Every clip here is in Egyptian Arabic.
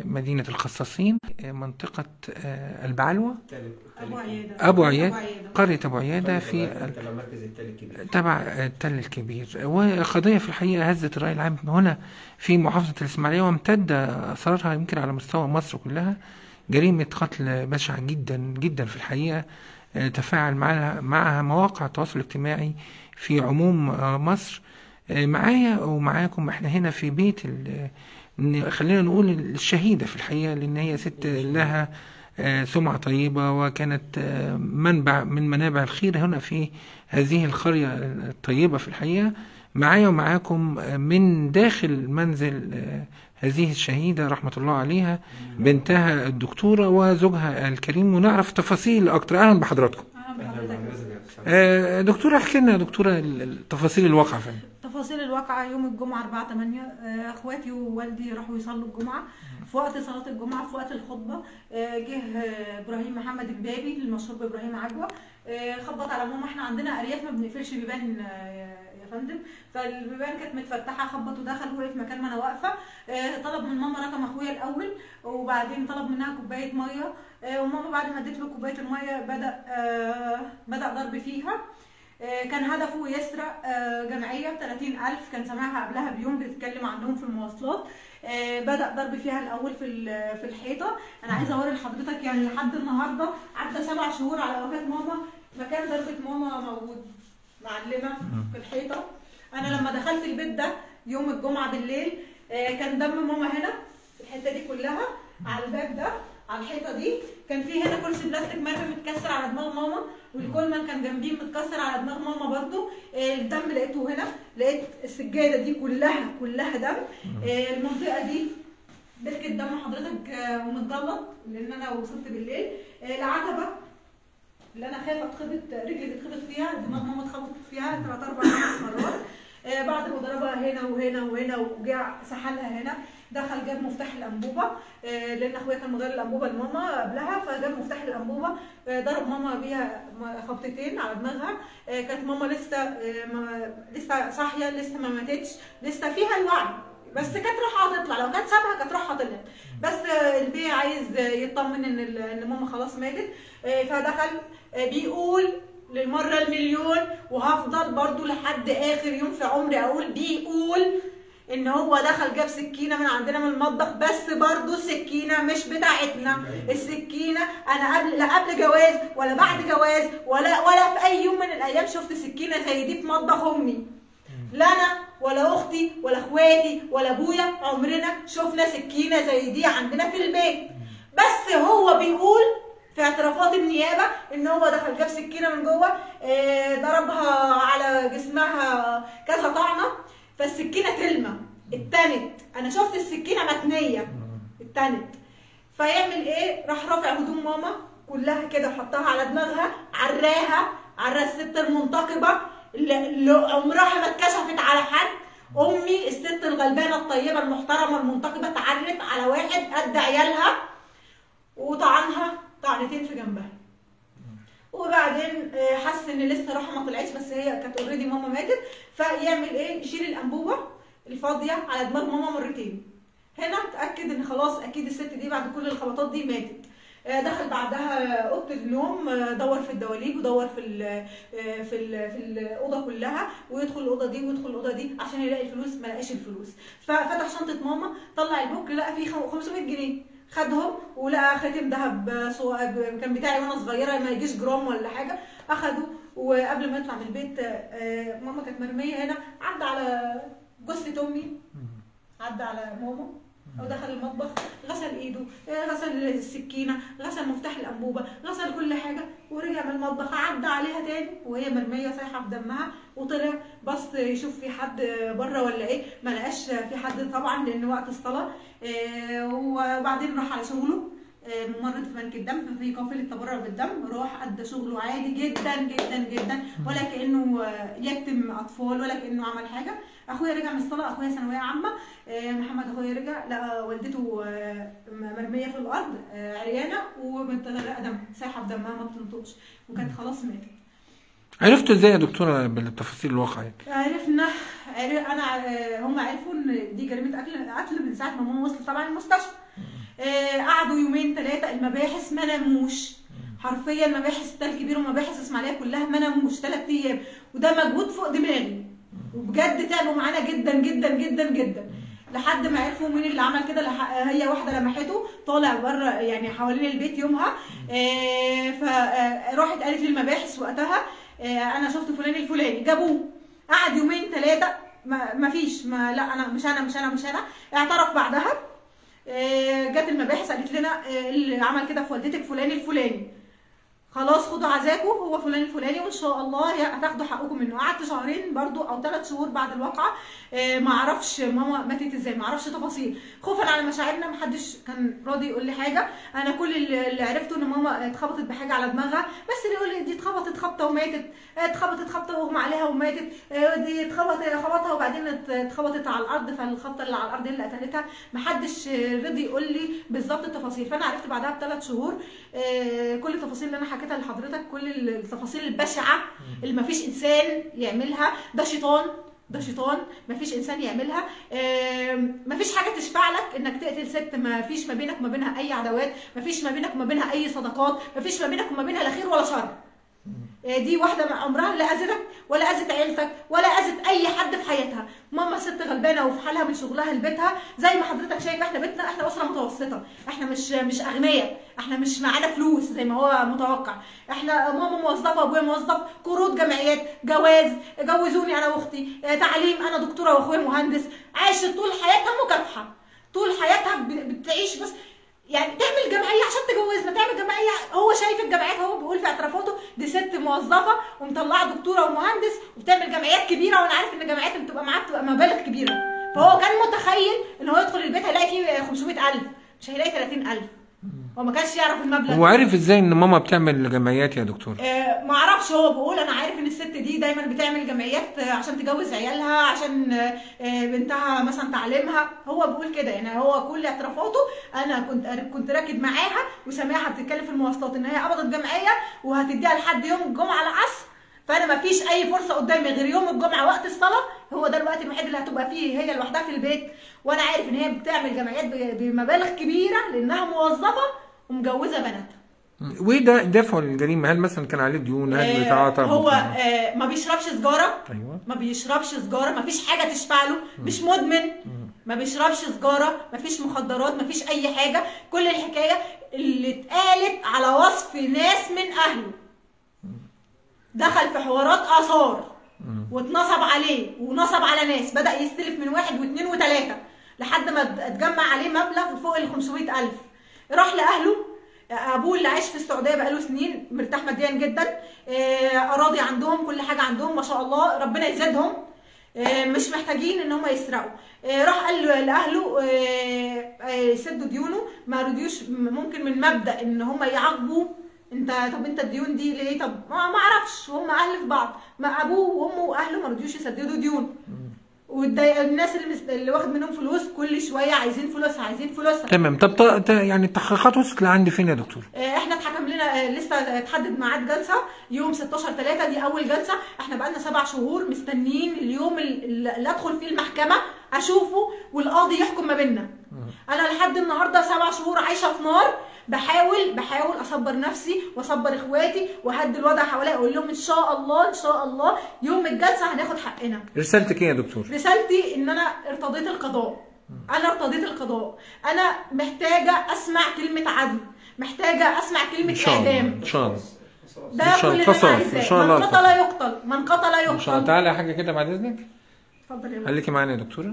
مدينة الخصاصين منطقة آه، البعلوة ابو عياده أبو عياد عياده قرية أبو عيادة في ال- تبع مركز التل الكبير تبع التل الكبير وقضية في الحقيقة هزت الرأي العام هنا في محافظة الإسماعيلية وامتد أثرها يمكن على مستوى مصر كلها جريمة قتل بشعة جدا جدا في الحقيقة آه، تفاعل معها معها مواقع التواصل الاجتماعي في عموم آه، مصر آه، معايا ومعاكم احنا هنا في بيت ال- ن- خلينا نقول الشهيدة في الحقيقة لأن هي ست لها آه، سمعة طيبة وكانت آه، منبع من منابع الخير هنا في هذه القرية الطيبة في الحقيقة معايا ومعاكم آه، من داخل منزل آه، هذه الشهيدة رحمة الله عليها بنتها الدكتورة وزوجها الكريم ونعرف تفاصيل أكتر أهلا بحضراتكم اهلا اهلا بحضرتك بحضرتك آه، دكتورة احكي لنا يا دكتورة ال- ال- تفاصيل الواقع فين تفاصيل الواقعة يوم الجمعة 4 8 آه، اخواتي ووالدي راحوا يصلوا الجمعة في وقت صلاة الجمعة في وقت الخطبة آه، جه آه، ابراهيم محمد البابي المشهور بابراهيم عجوة آه، خبط على ماما احنا عندنا ارياف ما بنقفلش بيبان آه، يا فندم فالبيبان كانت متفتحة خبط ودخل وقف مكان ما انا واقفة آه، طلب من ماما رقم اخويا الاول وبعدين طلب منها كوباية مية آه، وماما بعد ما اديت له كوباية المية بدأ آه، بدأ ضرب فيها آه، كان هدفه يسرق آه، جمعية ب 30000 كان سامعها قبلها بيوم بتتكلم عندهم في المواصلات آه، بدأ ضرب فيها الأول في ال- في الحيطة أنا عايزة أوري لحضرتك يعني لحد النهاردة عدى سبع شهور على وفاة ماما مكان ضربة ماما موجود معلمة في الحيطة أنا لما دخلت البيت ده يوم الجمعة بالليل آه، كان دم ماما هنا في الحتة دي كلها على الباب ده على الحيطة دي كان في هنا كرسي بلاستيك مرمي متكسر على دماغ ماما والكولمان كان جنبيه متكسر على دماغ ماما برضو آه، الدم لقيته هنا لقيت السجاده دي كلها كلها دم آه، المنطقه دي بركه دم حضرتك آه، ومتجلط لان انا وصلت بالليل آه، العتبه اللي انا خايفه اتخبط رجلي تتخبط فيها دماغ ماما اتخبطت فيها ثلاث اربع خمس مرات آه، بعد ما ضربها هنا وهنا وهنا وجع سحلها هنا دخل جاب مفتاح الانبوبه آه، لان اخويا كان مدير الانبوبه لماما قبلها فجاب مفتاح الانبوبه آه، ضرب ماما بيها م- خبطتين على دماغها آه، كانت ماما لسه آه، ما- لسه صاحيه لسه ما ماتتش لسه فيها الوعي بس كانت رايحه تطلع لو كانت سابها كانت رايحه طلعت بس آه، البيه عايز آه، يطمن ان ال- ان ماما خلاص ماتت آه، فدخل آه، بيقول للمره المليون وهفضل برضو لحد اخر يوم في عمري اقول بيقول ان هو دخل جاب سكينه من عندنا من المطبخ بس برضو السكينه مش بتاعتنا السكينه انا قبل لا قبل جواز ولا بعد جواز ولا ولا في اي يوم من الايام شفت سكينه زي دي في مطبخ امي لا انا ولا اختي ولا اخواتي ولا ابويا عمرنا شفنا سكينه زي دي عندنا في البيت بس هو بيقول في اعترافات النيابه ان هو دخل جاب سكينه من جوه آه، ضربها على جسمها كذا طعنه فالسكينه تلمع اتنت انا شفت السكينه متنيه اتنت فيعمل ايه راح رافع هدوم ماما كلها كده وحطها على دماغها عراها عرى الست المنتقبه اللي اللي عمرها ما اتكشفت على حد امي الست الغلبانه الطيبه المحترمه المنتقبه اتعرت على واحد قد عيالها وطعنها طعنتين في جنبها وبعدين آه، حس ان لسه روحها ما طلعتش بس هي كانت اوريدي ماما ماتت فيعمل ايه يشيل الانبوبه الفاضيه على دماغ ماما مرتين هنا اتاكد ان خلاص اكيد الست دي بعد كل الخبطات دي ماتت آه، دخل بعدها اوضه النوم آه، دور في الدواليب ودور في ال آه، في ال في الاوضه كلها ويدخل الاوضه دي ويدخل الاوضه دي عشان يلاقي الفلوس ما لقاش الفلوس ففتح شنطه ماما طلع البوك لقى فيه خم- 500 جنيه خدهم ولقى خاتم ذهب صو- كان بتاعي وانا صغيره ما يجيش جرام ولا حاجه اخده وقبل ما يطلع من البيت آه، ماما كانت مرميه هنا عدى على جثه امي عدى على ماما ودخل المطبخ غسل ايده آه، غسل السكينه غسل مفتاح الانبوبه غسل كل حاجه ورجع من المطبخ عدى عليها تاني وهي مرميه سايحه في دمها وطلع بص يشوف في حد بره ولا ايه ما لقاش في حد طبعا لان وقت الصلاه آه، وبعدين راح على شغله آه، ممرض في بنك الدم في قافله تبرع بالدم راح ادى شغله عادي جدا جدا جدا ولا كانه آه، يتم اطفال ولا كانه عمل حاجه اخويا رجع من الصلاه اخويا ثانويه عامه آه، محمد اخويا رجع لقى والدته آه، مرميه في الارض آه، عريانه ومتغرقه دم سايحه في دمها ما بتنطقش وكانت خلاص ماتت عرفتوا ازاي يا دكتورة بالتفاصيل الواقعية عرفنا عرف انا آه، هم عرفوا ان دي جريمه قتل قتل من ساعه ما ماما وصلت طبعا المستشفى آه، قعدوا يومين ثلاثه المباحث ما ناموش حرفيا مباحث تل كبير ومباحث اسماعيليه كلها ما ناموش ثلاث ايام وده مجهود فوق دماغي وبجد تعبوا معانا جدا جدا جدا جدا لحد ما عرفوا مين اللي عمل كده لح- هي واحده لمحته طالع بره يعني حوالين البيت يومها آه، فراحت قالت للمباحث وقتها آه، انا شفت فلان الفلاني جابوه قعد يومين ثلاثه ما ما فيش ما لا انا مش انا مش انا مش انا اعترف بعدها آه، جت المباحث قالت لنا آه، اللي عمل كده في والدتك فلان الفلاني خلاص خدوا عزاكم هو فلان الفلاني وان شاء الله هي- هتاخدوا حقكم منه قعدت شهرين برضو او ثلاث شهور بعد الواقعه آه، ما اعرفش ماما ماتت ازاي ما اعرفش تفاصيل خوفا على مشاعرنا ما حدش كان راضي يقول لي حاجه انا كل اللي اللي عرفته ان ماما اتخبطت بحاجه على دماغها بس اللي يقول لي دي اتخبطت خبطه وماتت آه، اتخبطت خبطه واغمى عليها وماتت آه، دي اتخبط خبطها وبعدين ات- اتخبطت على الارض فالخبطه اللي على الارض هي اللي قتلتها ما حدش آه، رضي يقول لي بالظبط التفاصيل فانا عرفت بعدها بثلاث شهور آه، كل التفاصيل اللي انا حكيتها لحضرتك كل التفاصيل البشعه اللي ما فيش انسان يعملها ده شيطان ده شيطان ما فيش انسان يعملها ما فيش حاجه تشفع لك انك تقتل ست ما فيش ما بينك وما بينها اي عداوات ما فيش ما بينك وما بينها اي صداقات ما فيش ما بينك وما بينها لا خير ولا شر آه، دي واحده ما عمرها لا اذتك ولا اذت عيلتك ولا اذت اي حد في حياتها ماما ست غلبانه وفي حالها من شغلها لبيتها زي ما حضرتك شايف احنا بيتنا احنا اسره متوسطه احنا مش مش اغنياء احنا مش معانا فلوس زي ما هو متوقع احنا ماما موظفه وابويا موظف قروض جمعيات جواز جوزوني انا واختي آه، تعليم انا دكتوره واخويا مهندس عاشت طول حياتها مكافحه طول حياتها ب- بتعيش بس يعني تعمل جمعيه عشان تجوزنا تعمل جمعيه هو شايف الجمعيات هو بيقول في اعترافاته دي ست موظفه ومطلعه دكتوره ومهندس وبتعمل جمعيات كبيره وانا عارف ان الجمعيات اللي بتبقى معاه بتبقى مبالغ كبيره فهو كان متخيل ان هو يدخل البيت هيلاقي فيه 500000 مش هيلاقي 30000 هو ما كانش يعرف المبلغ هو عارف ازاي ان ماما بتعمل جمعيات يا دكتور آه، ما اعرفش هو بيقول انا عارف ان الست دي دايما بتعمل جمعيات آه، عشان تجوز عيالها عشان آه، آه، بنتها مثلا تعليمها هو بيقول كده يعني هو كل اعترافاته انا كنت كنت راكب معاها وسامعها بتتكلم في المواصلات ان هي قبضت جمعيه وهتديها لحد يوم الجمعه العصر فانا ما فيش اي فرصه قدامي غير يوم الجمعه وقت الصلاه هو ده الوقت الوحيد اللي هتبقى فيه هي لوحدها في البيت وانا عارف ان هي بتعمل جمعيات ب- بمبالغ كبيره لانها موظفه ومجوزه بناتها وايه ده دافعه للجريمه هل مثلا كان عليه ديون هل آه، بيتعاطى هو مخدرات؟ آه، ما بيشربش سجاره ايوه ما بيشربش سجاره ما فيش حاجه تشفع له مش مدمن ما بيشربش سجاره ما فيش مخدرات ما فيش اي حاجه كل الحكايه اللي اتقالت على وصف ناس من اهله دخل في حوارات اثار واتنصب عليه ونصب على ناس بدا يستلف من واحد واثنين وثلاثه لحد ما اتجمع عليه مبلغ فوق ال 500000 راح لاهله ابوه اللي عايش في السعوديه بقاله سنين مرتاح ماديا جدا آه، اراضي عندهم كل حاجه عندهم ما شاء الله ربنا يزيدهم آه، مش محتاجين ان هم يسرقوا آه، راح قال له- لاهله آه، آه، يسدوا ديونه ما رضيوش م- ممكن من مبدا ان هم يعاقبوه انت طب انت الديون دي ليه طب ما ما اعرفش هم اهل في بعض ما ابوه وامه واهله ما رضيوش يسددوا ديون والناس اللي, مست... اللي واخد منهم فلوس كل شويه عايزين فلوسها عايزين فلوسها تمام طب ط- ط- يعني التحقيقات وصلت لعند فين يا دكتور؟ آه، احنا اتحكم لنا آه، لسه اتحدد ميعاد جلسه يوم 16 3 دي اول جلسه احنا بقالنا سبع شهور مستنيين اليوم ال- اللي ادخل فيه المحكمه اشوفه والقاضي يحكم ما بيننا انا لحد النهارده سبع شهور عايشه في نار بحاول بحاول اصبر نفسي واصبر اخواتي واهدي الوضع حواليا اقول لهم ان شاء الله ان شاء الله يوم الجلسه هناخد حقنا رسالتك ايه يا دكتور؟ رسالتي ان انا ارتضيت القضاء انا ارتضيت القضاء انا محتاجه اسمع كلمه عدل محتاجه اسمع كلمه ان شاء الله اعدام ان شاء الله ده إن شاء كل الله. اللي انا قصاص. عايزاه إن شاء الله من قتل يقتل من قتل ان شاء الله يقتل تعالى حاجه كده بعد اذنك اتفضل يا خليكي معانا يا دكتوره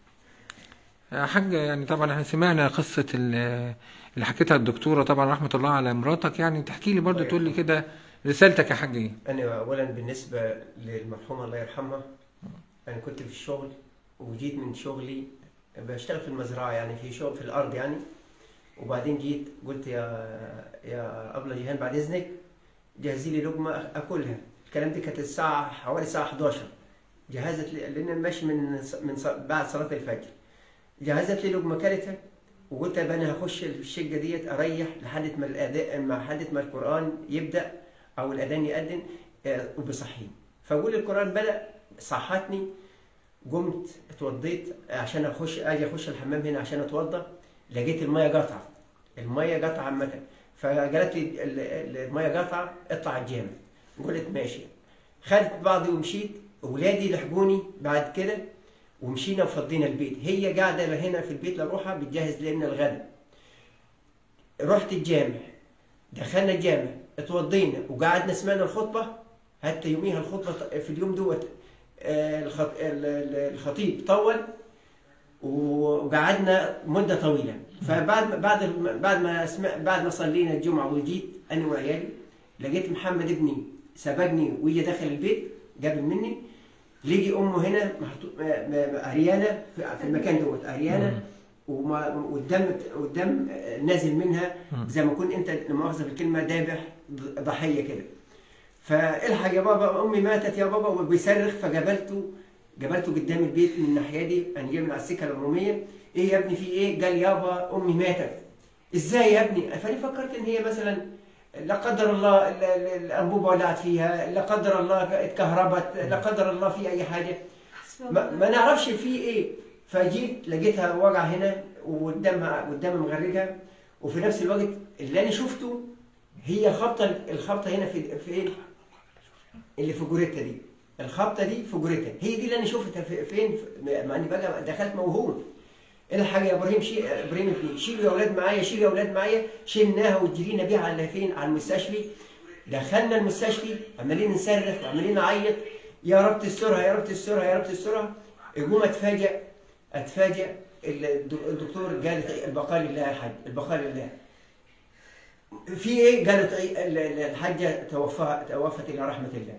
يا حاجة يعني طبعا احنا سمعنا قصة ال- اللي حكيتها الدكتورة طبعا رحمة الله على مراتك يعني تحكي لي برضه تقول لي كده رسالتك يا حاج ايه؟ أنا أولا بالنسبة للمرحومة الله يرحمها أنا كنت في الشغل وجيت من شغلي بشتغل في المزرعة يعني في شغل في الأرض يعني وبعدين جيت قلت يا يا أبلة جيهان بعد إذنك جهزي لي لقمة أكلها الكلام ده كانت الساعة حوالي الساعة 11 جهزت لي لأن أنا ماشي من من ص- بعد صلاة الفجر جهزت لي لقمة كلتها وقلت طب أنا هخش الشقة ديت أريح لحد ما الأذان لحد ما القرآن يبدأ أو الأذان يأذن آه، وبصحيني فأقول القرآن بدأ صحتني قمت اتوضيت عشان اخش اجي اخش الحمام هنا عشان اتوضى لقيت الميه قاطعه الميه قطع عامه فقالت لي ال- ال- الميه قطعه اطلع الجامع قلت ماشي خدت بعضي ومشيت اولادي لحقوني بعد كده ومشينا وفضينا البيت هي قاعده هنا في البيت لروحها بتجهز لنا الغداء رحت الجامع دخلنا الجامع اتوضينا وقعدنا سمعنا الخطبه حتى يوميها الخطبه في اليوم دوت آه، الخط- ال- ال- الخطيب طول وقعدنا مده طويله فبعد ما بعد ما- بعد ما سمع بعد ما صلينا الجمعه وجيت انا وعيالي لقيت محمد ابني سبقني وهي داخل البيت قبل مني لقي امه هنا محطوط م- م- عريانه في في المكان دوت عريانه وما والدم والدم نازل منها زي ما كنت انت لا مؤاخذه بالكلمه دابح ضحيه كده فالحق يا بابا امي ماتت يا بابا وبيصرخ فجبلته جبلته قدام البيت من الناحيه دي انا جاي من على السكه العموميه ايه يا ابني في ايه؟ قال يابا امي ماتت ازاي يا ابني؟ فانا فكرت ان هي مثلا لا قدر الله ال- ال- الانبوبه ولعت فيها لا قدر الله اتكهربت لا قدر الله في اي حاجه ما, ما نعرفش في ايه فجيت لقيتها وجع هنا والدم والدم مغرقها وفي نفس الوقت اللي انا شفته هي الخبطه الخبطه هنا في فين اللي في جوريتا دي الخبطه دي في جوريتا هي دي اللي انا شفتها في فين في- مع اني بقى دخلت موهوم الحاجه يا ابراهيم شيل ابراهيم ابني شيلوا يا اولاد معايا شيلوا يا اولاد معايا شلناها وجرينا بيها على فين على المستشفى دخلنا المستشفى عمالين نصرخ وعمالين نعيط يا رب تسترها يا رب تسترها يا رب تسترها يقوم اتفاجئ اتفاجئ الد- الدكتور قالت البقاء لله يا حاج البقاء لله في ايه؟ قالت إيه؟ ال- ال- الحاجه توفى توفت الى رحمه الله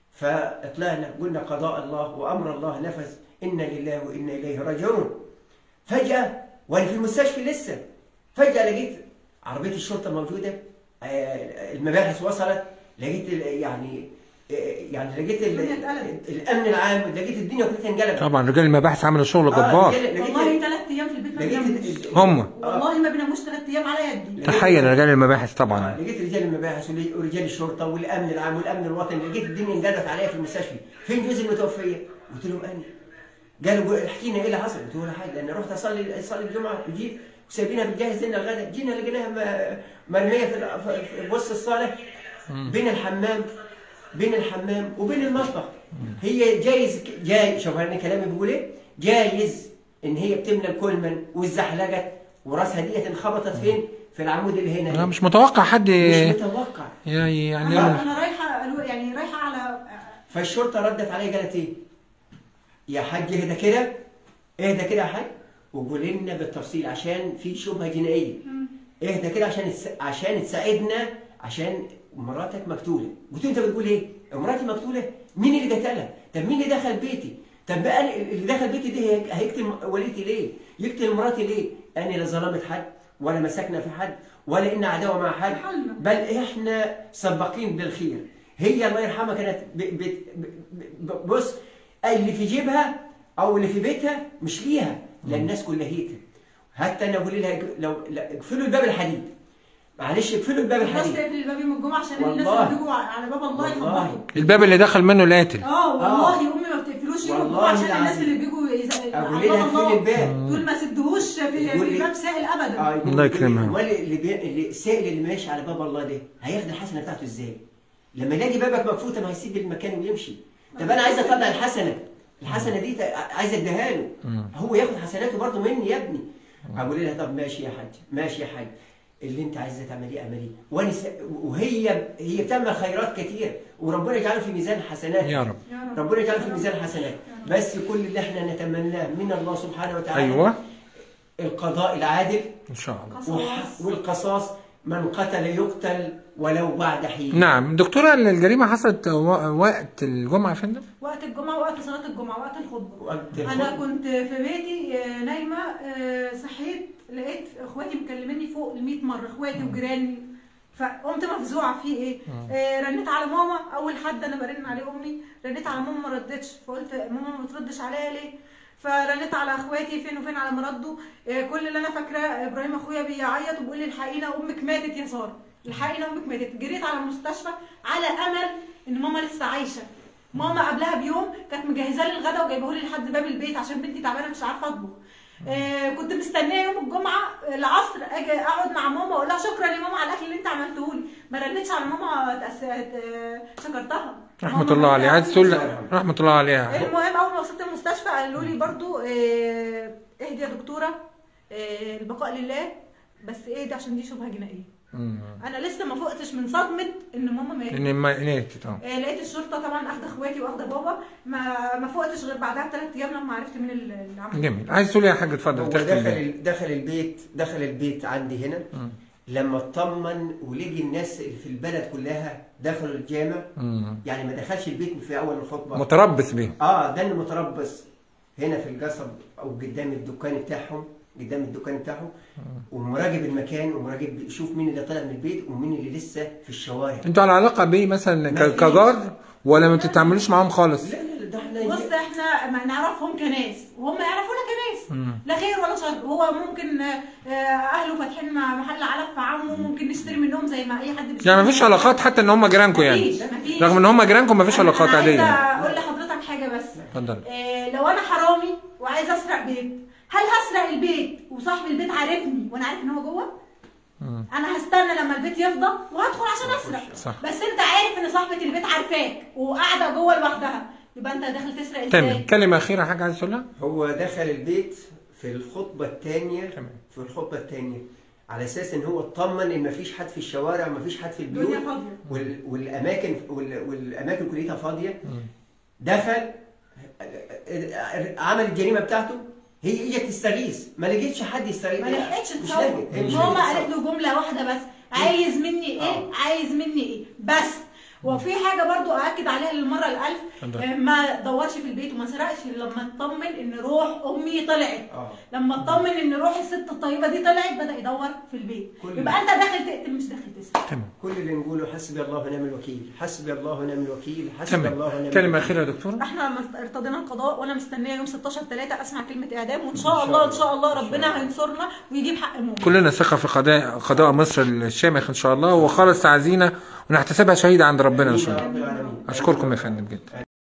فطلعنا قلنا قضاء الله وامر الله نفذ انا لله وانا اليه راجعون فجاه وانا في المستشفى لسه فجاه لقيت عربيه الشرطه موجوده آه، المباحث وصلت لقيت ال- يعني آه، يعني لقيت ال- الدنيا اتقلبت. الامن العام لقيت الدنيا كلها انقلبت طبعا رجال المباحث عملوا شغل آه، جبار لقيت- لقيت- والله ثلاث ايام في البيت ما لقيت بنامش ال- هم. والله ما بناموش ثلاث ايام على يدي تحيه لرجال المباحث آه، طبعا لقيت رجال المباحث ول- ورجال الشرطه والامن العام والامن الوطني لقيت الدنيا انقلبت عليا في المستشفى فين جوزي المتوفيه؟ قلت لهم انا قالوا جو- احكي لنا ايه اللي حصل؟ قلت له ولا حاجه لان رحت اصلي اصلي الجمعه وجيت وسايبينها بتجهز لنا الغداء جينا لقيناها م- مرميه في ال- في- في وسط الصاله بين الحمام بين الحمام وبين المطبخ هي جايز جاي شوف انا كلامي بيقول ايه؟ جايز ان هي بتملى الكولمن واتزحلقت وراسها ديت انخبطت فين؟ في العمود اللي هنا انا مش متوقع حد مش متوقع يعني يعني انا يعمل- انا رايحه الو- يعني رايحه على فالشرطه ردت عليه قالت ايه؟ يا حاج اهدى كده اهدى كده يا حاج وقول لنا بالتفصيل عشان في شبهه جنائيه اهدى كده عشان تس... عشان تساعدنا عشان مراتك مقتوله قلت له انت بتقول ايه؟ مراتي مقتوله؟ مين اللي قتلها؟ طب مين اللي دخل بيتي؟ طب بقى اللي دخل بيتي ده هي- هيقتل والدتي ليه؟ يقتل مراتي ليه؟ انا لا ظلمت حد ولا مسكنا في حد ولا ان عداوه مع حد حلنا. بل احنا سباقين بالخير هي الله يرحمها كانت ب... ب... ب... ب... بص اللي في جيبها او اللي في بيتها مش ليها لان الناس كلها هيتها حتى انا اقول لها لو لا، اقفلوا الباب الحديد معلش اقفلوا الباب الناس الحديد تقفل الباب يوم الجمعه عشان الناس والله. اللي بيجوا على باب الله والله. يفضحوا الباب اللي دخل منه القاتل اه والله امي ما بتقفلوش يوم الجمعه والله عشان الناس العظيم. اللي بيجوا يز- اقول على لها باب اقفلي الله الباب دول ما سدهوش في يقول في لي- باب سائل ابدا اه يقول الله لي- يكرمها. امال اللي بي... اللي السائل اللي ماشي على باب الله ده هياخد الحسنه بتاعته ازاي؟ لما يلاقي بابك مكفوته ما هيسيب المكان ويمشي طب انا عايز اطلع الحسنه الحسنه دي ت- عايز اديها له هو ياخد حسناته برضه مني يا ابني اقول لها طب ماشي يا حاج ماشي يا حاج اللي انت عايزه تعمليه اعمليه وانا س... وهي هي بتعمل خيرات كتير وربنا يجعله في ميزان حسنات يا رب يا رب. ربنا يجعله في ميزان حسنات بس كل اللي احنا نتمناه من الله سبحانه وتعالى ايوه القضاء العادل ان شاء الله قصاص. والقصاص من قتل يقتل ولو بعد حين نعم دكتورة الجريمة حصلت و- وقت الجمعة يا فندم؟ وقت الجمعه وقت صلاه الجمعه وقت الخطبه وقت انا الخطبة. كنت في بيتي آه، نايمه آه، صحيت لقيت اخواتي مكلميني فوق ال 100 مره اخواتي وجيراني فقمت مفزوعه في ايه آه، رنيت على ماما اول حد انا برن عليه امي رنيت على ماما ما ردتش فقلت ماما ما بتردش عليا ليه فرنيت على اخواتي فين وفين على ما ردوا آه، كل اللي انا فاكراه ابراهيم اخويا بيعيط وبيقول لي الحقينا امك ماتت يا ساره الحقينا امك ماتت جريت على المستشفى على امل ان ماما لسه عايشه ماما قبلها بيوم كانت مجهزه لي الغدا وجايبه لي لحد باب البيت عشان بنتي تعبانه مش عارفه اطبخ آه كنت مستنيه يوم الجمعه العصر اجي اقعد مع ماما شكرا يا ماما على الاكل اللي انت عملته لي ما رنتش على ماما تأس... آه، شكرتها رحمه ماما الله ما عليها عايز كانتش تقول شكرا. رحمه الله عليها المهم اول ما وصلت المستشفى قالوا لي برضو آه، اهدي يا دكتوره آه، البقاء لله بس اهدي عشان دي شبهه جنائيه مم. انا لسه ما فقتش من صدمه ان ماما ماتت لان ما نيت اه آه، لقيت الشرطه طبعا اخده اخواتي واخده بابا ما ما فقتش غير بعدها بثلاث ايام لما عرفت مين اللي اللي عمل جميل عايز تقول ايه يا حاج هو اتفضل دخل تختم بيه. ال- دخل البيت دخل البيت عندي هنا مم. لما اطمن ولقي الناس اللي في البلد كلها دخلوا الجامع مم. يعني ما دخلش البيت في اول الخطبه متربص بيه اه ده اللي متربص هنا في القصب او قدام الدكان بتاعهم قدام الدكان بتاعهم ومراقب المكان ومراقب يشوف مين اللي طلع من البيت ومين اللي لسه في الشوارع انتوا على علاقه بيه مثلا ما ك- فيش. كجار ولا ما بتتعاملوش معاهم خالص لا لا لا ده احنا بص احنا ما نعرفهم كناس وهم يعرفونا كناس مم. لا خير ولا شر هو ممكن آه، آه، اهله فاتحين م- محل علف في عمه ممكن نشتري منهم زي ما اي حد بيشتري يعني ما فيش علاقات حتى ان هم جيرانكم يعني مفيش مفيش رغم ان هم جيرانكم ما فيش أنا- علاقات أنا عاديه عايزه يعني. اقول لحضرتك حاجه بس اتفضل آه، لو انا حرامي وعايزه اسرق بيت هل هسرق البيت وصاحب البيت عارفني وانا عارف ان هو جوه مم. انا هستنى لما البيت يفضى وهدخل عشان اسرق صح. بس انت عارف ان صاحبه البيت عارفاك وقاعده جوه لوحدها يبقى انت داخل تسرق تمام ازاي كلمه اخيره حاجه عايز تقولها هو دخل البيت في الخطبه الثانيه تمام. في الخطبه الثانيه على اساس ان هو اطمن ان مفيش حد في الشوارع ومفيش حد في البيوت الدنيا فاضيه وال... والاماكن وال... والاماكن كلها فاضيه مم. دخل عمل الجريمه بتاعته هي هي تستغيث ما لقيتش حد يستغيث ما لحقتش مش تصور لاقي. هي مش ماما لاقية قالت تصور. له جمله واحده بس عايز مني ايه آه. عايز مني ايه بس وفي حاجه برضو ااكد عليها للمره الالف اتفضل. آه، ما دورش في البيت وما سرقش إلا لما اطمن ان روح امي طلعت اه لما اطمن ان روح الست الطيبه دي طلعت بدا يدور في البيت كل- يبقى انت داخل تقتل مش داخل تسرق تمام كل اللي نقوله حسبي الله ونعم الوكيل حسبي الله ونعم الوكيل حسبي الله ونعم تمام كلمه الوكيل. اخيره يا دكتور احنا ارتضينا القضاء وانا مستنيه يوم 16 3 اسمع كلمه اعدام وان إن شاء شاء الله ان الله. شاء الله إن شاء ربنا الله. هينصرنا ويجيب حق ماما كلنا ثقه في قضاء قضاء مصر الشامخ ان شاء الله وخالص تعزينا ونحتسبها شهيده عند ربنا ان شاء الله آمين يا رب العالمين. اشكركم يا فندم جدا